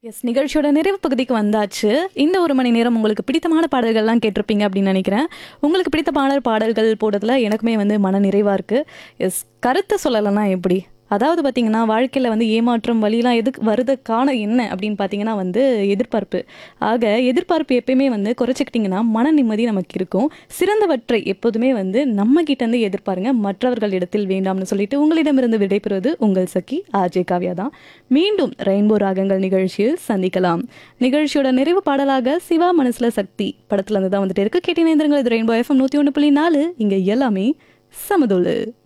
S நிகழ்ச்சியோட நிறைவு பகுதிக்கு வந்தாச்சு இந்த ஒரு மணி நேரம் உங்களுக்கு பிடித்தமான பாடல்கள்லாம் கேட்டிருப்பீங்க அப்படின்னு நினைக்கிறேன் உங்களுக்கு பிடித்த பாடல் பாடல்கள் போடுறதுல எனக்குமே வந்து மன நிறைவாக இருக்குது எஸ் கருத்தை சொல்லலைன்னா எப்படி அதாவது பார்த்தீங்கன்னா வாழ்க்கையில் வந்து ஏமாற்றம் வழியெல்லாம் எதுக்கு வருதுக்கான என்ன அப்படின்னு பார்த்தீங்கன்னா வந்து எதிர்பார்ப்பு ஆக எதிர்பார்ப்பு எப்பயுமே வந்து குறைச்சிக்கிட்டிங்கன்னா மன நிம்மதி நமக்கு இருக்கும் சிறந்தவற்றை எப்போதுமே வந்து நம்ம கிட்டேருந்து எதிர்பாருங்க மற்றவர்கள் இடத்தில் வேண்டாம்னு சொல்லிட்டு உங்களிடமிருந்து விடைபெறுவது உங்கள் சகி ஆர்ஜே காவ்யா தான் மீண்டும் ரெயின்போ ராகங்கள் நிகழ்ச்சியில் சந்திக்கலாம் நிகழ்ச்சியோட நிறைவு பாடலாக சிவா மனசுல சக்தி படத்துல இருந்து தான் வந்துட்டு இருக்கு கேட்டினேந்திரங்கள் இது ரெயின்போ எஃப்எம் நூற்றி ஒன்று புள்ளி நாலு இங்கே எல்லாமே சமதொழு